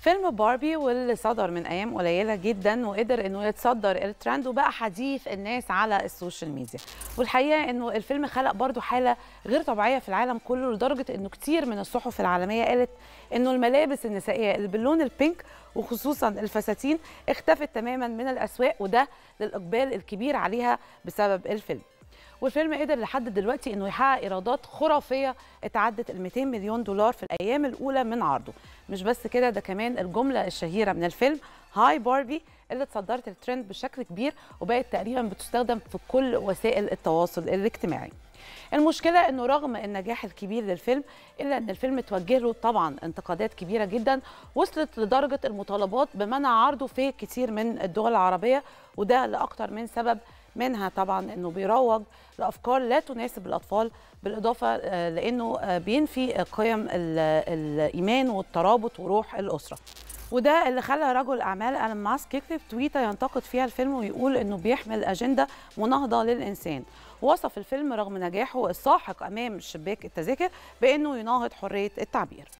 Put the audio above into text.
فيلم باربي واللي صدر من ايام قليله جدا وقدر انه يتصدر الترند وبقى حديث الناس على السوشيال ميديا والحقيقه انه الفيلم خلق برضو حاله غير طبيعيه في العالم كله لدرجه انه كتير من الصحف العالميه قالت انه الملابس النسائيه اللي باللون البينك وخصوصا الفساتين اختفت تماما من الاسواق وده للاقبال الكبير عليها بسبب الفيلم والفيلم قدر لحد دلوقتي انه يحقق ايرادات خرافيه اتعدت ال 200 مليون دولار في الايام الاولى من عرضه مش بس كده ده كمان الجمله الشهيره من الفيلم هاي باربي اللي اتصدرت الترند بشكل كبير وبقت تقريبا بتستخدم في كل وسائل التواصل الاجتماعي المشكلة انه رغم النجاح الكبير للفيلم الا ان الفيلم توجه له طبعا انتقادات كبيرة جدا وصلت لدرجة المطالبات بمنع عرضه في كتير من الدول العربية وده لأكثر من سبب منها طبعا انه بيروج لافكار لا تناسب الاطفال بالاضافه لانه بينفي قيم الايمان والترابط وروح الاسره وده اللي خلى رجل اعمال الان ماسك يكتب تويته ينتقد فيها الفيلم ويقول انه بيحمل اجنده مناهضه للانسان وصف الفيلم رغم نجاحه الساحق امام شباك التذاكر بانه يناهض حريه التعبير